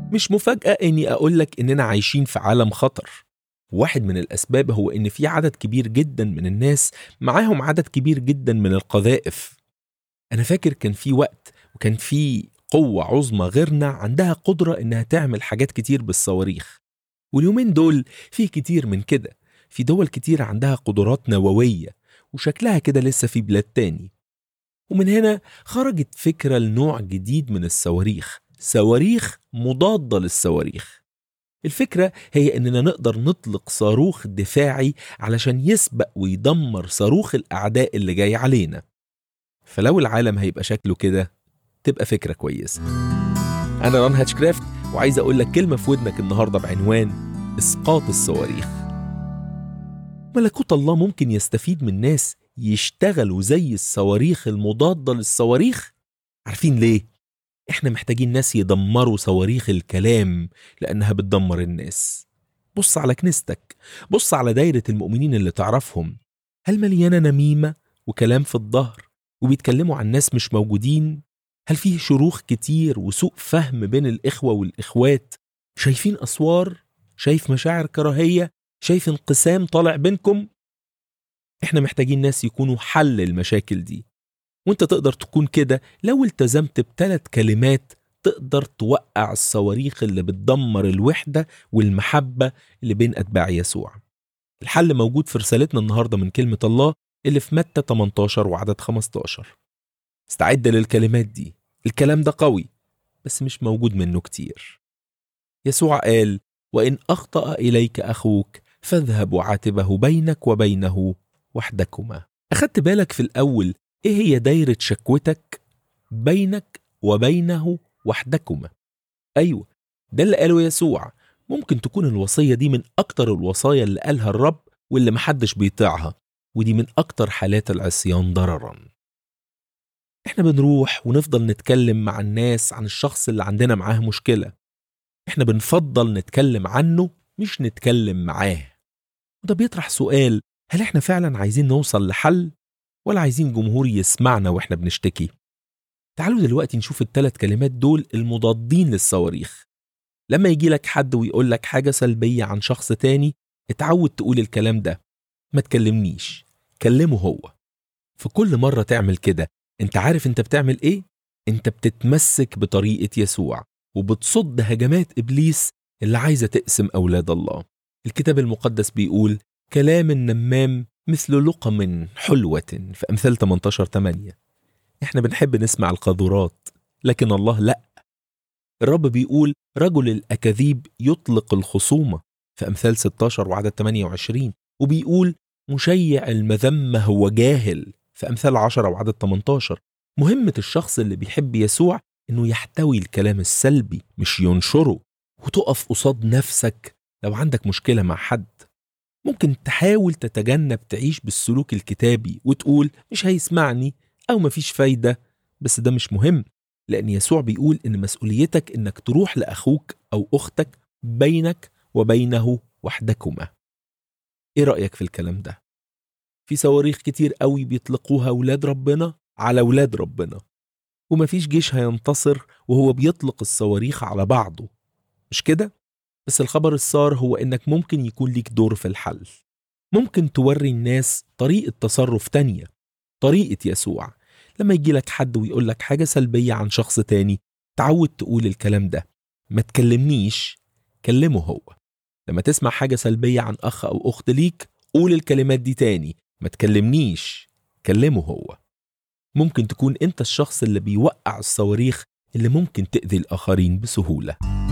مش مفاجأة إني أقولك إننا عايشين في عالم خطر واحد من الأسباب هو إن في عدد كبير جدا من الناس معاهم عدد كبير جدا من القذائف أنا فاكر كان في وقت وكان في قوة عظمى غيرنا عندها قدرة إنها تعمل حاجات كتير بالصواريخ واليومين دول في كتير من كده في دول كتير عندها قدرات نووية وشكلها كده لسه في بلاد تاني ومن هنا خرجت فكرة لنوع جديد من الصواريخ صواريخ مضادة للصواريخ الفكرة هي إننا نقدر نطلق صاروخ دفاعي علشان يسبق ويدمر صاروخ الأعداء اللي جاي علينا فلو العالم هيبقى شكله كده تبقى فكرة كويسة أنا ران هاتشكرافت وعايز أقول لك كلمة في ودنك النهاردة بعنوان إسقاط الصواريخ ملكوت الله ممكن يستفيد من ناس يشتغلوا زي الصواريخ المضادة للصواريخ عارفين ليه؟ احنا محتاجين ناس يدمروا صواريخ الكلام لأنها بتدمر الناس بص على كنيستك بص على دايرة المؤمنين اللي تعرفهم هل مليانة نميمة وكلام في الظهر وبيتكلموا عن ناس مش موجودين هل فيه شروخ كتير وسوء فهم بين الإخوة والإخوات شايفين أسوار شايف مشاعر كراهية شايف انقسام طالع بينكم احنا محتاجين ناس يكونوا حل المشاكل دي وانت تقدر تكون كده لو التزمت بثلاث كلمات تقدر توقع الصواريخ اللي بتدمر الوحدة والمحبة اللي بين أتباع يسوع الحل موجود في رسالتنا النهاردة من كلمة الله اللي في متى 18 وعدد 15 استعد للكلمات دي الكلام ده قوي بس مش موجود منه كتير يسوع قال وإن أخطأ إليك أخوك فاذهب وعاتبه بينك وبينه وحدكما أخدت بالك في الأول إيه هي دايرة شكوتك بينك وبينه وحدكما أيوة ده اللي قاله يسوع ممكن تكون الوصية دي من أكتر الوصايا اللي قالها الرب واللي محدش بيطيعها ودي من أكتر حالات العصيان ضررا احنا بنروح ونفضل نتكلم مع الناس عن الشخص اللي عندنا معاه مشكلة احنا بنفضل نتكلم عنه مش نتكلم معاه وده بيطرح سؤال هل احنا فعلا عايزين نوصل لحل ولا عايزين جمهور يسمعنا واحنا بنشتكي تعالوا دلوقتي نشوف الثلاث كلمات دول المضادين للصواريخ لما يجي لك حد ويقول لك حاجة سلبية عن شخص تاني اتعود تقول الكلام ده ما تكلمنيش كلمه هو في كل مرة تعمل كده انت عارف انت بتعمل ايه؟ انت بتتمسك بطريقة يسوع وبتصد هجمات ابليس اللي عايزة تقسم اولاد الله الكتاب المقدس بيقول كلام النمام مثل لقم حلوة في أمثال 18 8 احنا بنحب نسمع القاذورات لكن الله لا الرب بيقول رجل الأكاذيب يطلق الخصومة في أمثال 16 وعدد 28 وبيقول مشيع المذمة هو جاهل في أمثال 10 وعدد 18 مهمة الشخص اللي بيحب يسوع إنه يحتوي الكلام السلبي مش ينشره وتقف قصاد نفسك لو عندك مشكلة مع حد ممكن تحاول تتجنب تعيش بالسلوك الكتابي وتقول مش هيسمعني أو مفيش فايدة بس ده مش مهم لأن يسوع بيقول إن مسؤوليتك إنك تروح لأخوك أو أختك بينك وبينه وحدكما إيه رأيك في الكلام ده؟ في صواريخ كتير قوي بيطلقوها ولاد ربنا على ولاد ربنا ومفيش جيش هينتصر وهو بيطلق الصواريخ على بعضه مش كده؟ بس الخبر السار هو إنك ممكن يكون ليك دور في الحل ممكن توري الناس طريقة تصرف تانية طريقة يسوع لما يجي لك حد ويقول لك حاجة سلبية عن شخص تاني تعود تقول الكلام ده ما تكلمنيش كلمه هو لما تسمع حاجة سلبية عن أخ أو أخت ليك قول الكلمات دي تاني ما تكلمنيش كلمه هو ممكن تكون أنت الشخص اللي بيوقع الصواريخ اللي ممكن تأذي الآخرين بسهولة